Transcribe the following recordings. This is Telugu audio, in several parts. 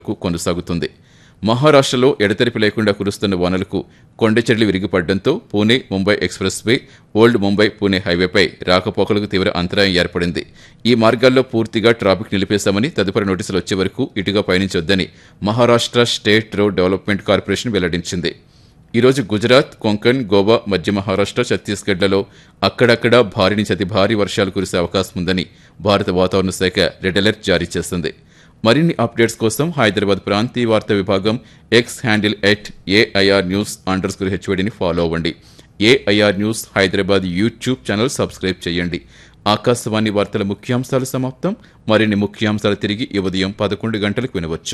కు కొనసాగుతుంది మహారాష్ట్రలో ఎడతెరిపి లేకుండా కురుస్తున్న వానలకు కొండచెర్లు విరిగిపడడంతో Pune Mumbai expressway old Mumbai Pune హైవేపై రాకపోకలకు తీవ్ర అంతరాయం ఏర్పడింది ఈ మార్గాల్లో పూర్తిగా ట్రాఫిక్ నిలిపేశామని తదుపరి నోటీసులు వచ్చే వరకు ఇటుగా పయనించొద్దని Maharashtra state road development corporation వెల్లడించింది ఈరోజు గుజరాత్ కొంకణ్ గోవా మధ్య మహారాష్ట్ర ఛత్తీస్గఢ్లలో అక్కడక్కడ భారీ నుంచి అతి భారీ వర్షాలు కురిసే అవకాశం ఉందని భారత వాతావరణ శాఖ రెడ్ అలర్ట్ జారీ చేసింది మరిన్ని అప్డేట్స్ కోసం హైదరాబాద్ ప్రాంతీయ వార్తా విభాగం X handle at AIR news underscore హెచ్వడిని ఫాలో అవ్వండి AIR news Hyderabad YouTube channel subscribe చేయండి ఆకాశవాణి వార్తల ముఖ్యాంశాలు సమాప్తం మరిన్ని ముఖ్యాంశాలు తిరిగి ఈ ఉదయం పదకొండు గంటలకు వినవచ్చు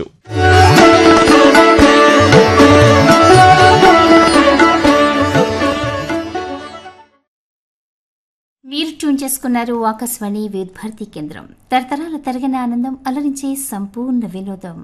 మీరు ట్యూన్ చేసుకున్నారు ఆకాశవాణి వివిధ భారతి కేంద్రం తరతరాల తరగని ఆనందం అలరించే సంపూర్ణ వినోదం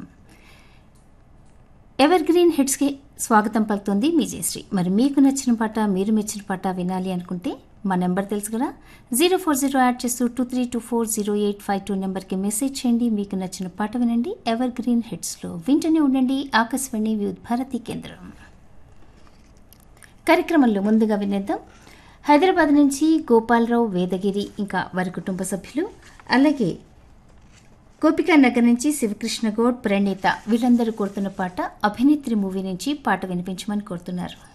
ఎవర్ గ్రీన్ హిట్స్కి స్వాగతం పలుకుతుంది మీ జయశ్రీ మరి మీకు నచ్చిన పాట మీరు మెచ్చిన పాట వినాలి అనుకుంటే మా నెంబర్ తెలుసు కదా జీరో ఫోర్ జీరో యాడ్ చేస్తూ two three two four zero eight five two నెంబర్కి మెసేజ్ చేయండి మీకు నచ్చిన పాట వినండి ఎవర్ గ్రీన్ హిట్స్లో వింటూనే ఉండండి ఆకాశవాణి వివిధ భారతి కేంద్రం కార్యక్రమంలో ముందుగా వినేద్దాం హైదరాబాద్ నుంచి గోపాలరావు వేదగిరి ఇంకా వారి కుటుంబ సభ్యులు అలాగే గోపికా నగర్ నుంచి శివకృష్ణ గౌడ్ ప్రణీత వీళ్ళందరూ కోరుతున్న పాట అభినేత్రి మూవీ నుంచి పాట వినిపించమని కోరుతున్నారు